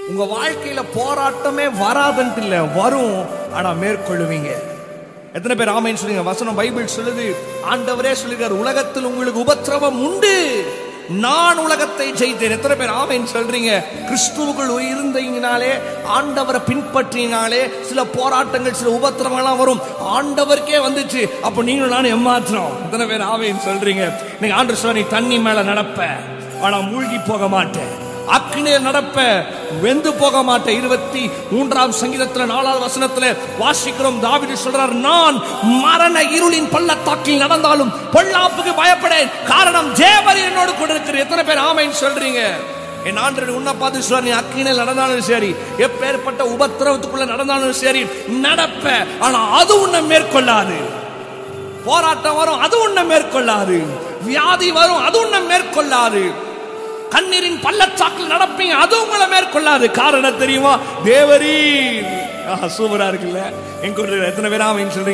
உங்க வாழ்க்கையில போராட்டமே வராதுன்ட்டு இல்ல வரும் ஆனா மேற்கொள்ளுவீங்க எத்தனை பேர் ஆமைன்னு சொல்லுங்க வசனம் பைபிள் சொல்லுது ஆண்டவரே சொல்லுகிறார் உலகத்தில் உங்களுக்கு உபத்திரவம் உண்டு நான் உலகத்தை ஜெயித்தேன் எத்தனை பேர் ஆமைன்னு சொல்றீங்க கிறிஸ்துவுக்குள் இருந்தீங்கனாலே ஆண்டவரை பின்பற்றினாலே சில போராட்டங்கள் சில உபத்திரவங்கள்லாம் வரும் ஆண்டவருக்கே வந்துச்சு அப்ப நீங்களும் நானும் ஏமாத்துறோம் எத்தனை பேர் ஆமைன்னு சொல்றீங்க நீங்க ஆண்டு சொல்ல நீ தண்ணி மேல நடப்ப ஆனா மூழ்கி போக மாட்டேன் அக்னியில் நடப்ப வெந்து போக மாட்டேன் இருபத்தி மூன்றாம் சங்கீதத்துல நாலாவது வசனத்துல வாசிக்கிறோம் தாவிது சொல்றார் நான் மரண இருளின் பள்ளத்தாக்கில் நடந்தாலும் பொல்லாப்புக்கு பயப்படேன் காரணம் தேவர் என்னோடு கூட இருக்கிற எத்தனை பேர் ஆமைன்னு சொல்றீங்க என் ஆண்டு உன்னை பார்த்து சொல்ற நீ அக்கினில் நடந்தாலும் சரி எப்பேற்பட்ட உபத்திரவத்துக்குள்ள நடந்தாலும் சரி நடப்ப ஆனா அது உன்னை மேற்கொள்ளாது போராட்டம் வரும் அது உன்னை மேற்கொள்ளாது வியாதி வரும் அது உன்னை மேற்கொள்ளாது கண்ணீரின் பள்ளச்சாக்கில் நடப்பீங்க அது உங்களை மேற்கொள்ளாது காரணம் தெரியுமா தேவரீர் சூப்பரா இருக்குல்ல எங்க எத்தனை பேர் ஆமைன்னு சொல்றீங்க